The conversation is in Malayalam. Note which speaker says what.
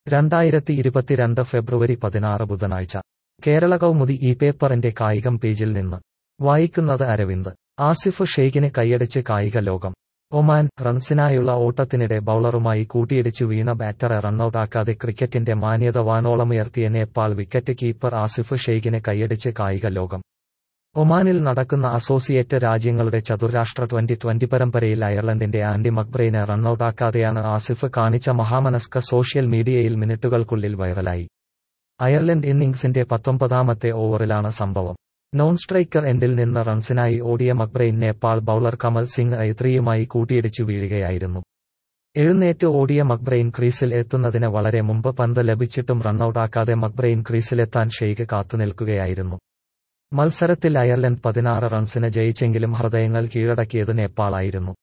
Speaker 1: രണ്ടായിരത്തി ഇരുപത്തിരണ്ട് ഫെബ്രുവരി പതിനാറ് ബുധനാഴ്ച കേരള കൗമുദി ഈ പേപ്പറിന്റെ കായികം പേജിൽ നിന്ന് വായിക്കുന്നത് അരവിന്ദ് ആസിഫ് ഷെയ്ഖിന് കൈയടിച്ച് കായിക ലോകം ഒമാൻ റൺസിനായുള്ള ഓട്ടത്തിനിടെ ബൌളറുമായി കൂട്ടിയിടിച്ചു വീണ ബാറ്ററെ റണ്ണൌട്ടാക്കാതെ ക്രിക്കറ്റിന്റെ മാന്യത വാനോളമുയർത്തിയ നേപ്പാൾ വിക്കറ്റ് കീപ്പർ ആസിഫ് ഷെയ്ഖിന് കൈയടിച്ച് കായിക ലോകം ഒമാനിൽ നടക്കുന്ന അസോസിയേറ്റ് രാജ്യങ്ങളുടെ ചതുർരാഷ്ട്ര ട്വന്റി ട്വന്റി പരമ്പരയിൽ അയർലൻഡിന്റെ ആൻഡി മക്ബ്രെയിനെ റണ്ണൌട്ടാക്കാതെയാണ് ആസിഫ് കാണിച്ച മഹാമനസ്ക സോഷ്യൽ മീഡിയയിൽ മിനിറ്റുകൾക്കുള്ളിൽ വൈറലായി അയർലൻഡ് ഇന്നിംഗ്സിന്റെ പത്തൊമ്പതാമത്തെ ഓവറിലാണ് സംഭവം നോൺ സ്ട്രൈക്കർ എൻഡിൽ നിന്ന് റൺസിനായി ഓടിയ മക്ബ്രെയിൻ നേപ്പാൾ ബൌളർ കമൽ സിംഗ് ഐത്രിയുമായി കൂട്ടിയിടിച്ചു വീഴുകയായിരുന്നു എഴുന്നേറ്റ് ഓടിയ മക്ബ്രെയിൻ ക്രീസിൽ എത്തുന്നതിന് വളരെ മുമ്പ് പന്ത് ലഭിച്ചിട്ടും റണ്ണൌട്ടാക്കാതെ മക്ബ്രെയിൻ ക്രീസിലെത്താൻ ഷെയ്ഖ് കാത്തുനിൽക്കുകയായിരുന്നു മത്സരത്തിൽ അയർലൻഡ് പതിനാറ് റൺസിന് ജയിച്ചെങ്കിലും ഹൃദയങ്ങൾ കീഴടക്കിയത് നേപ്പാളായിരുന്നു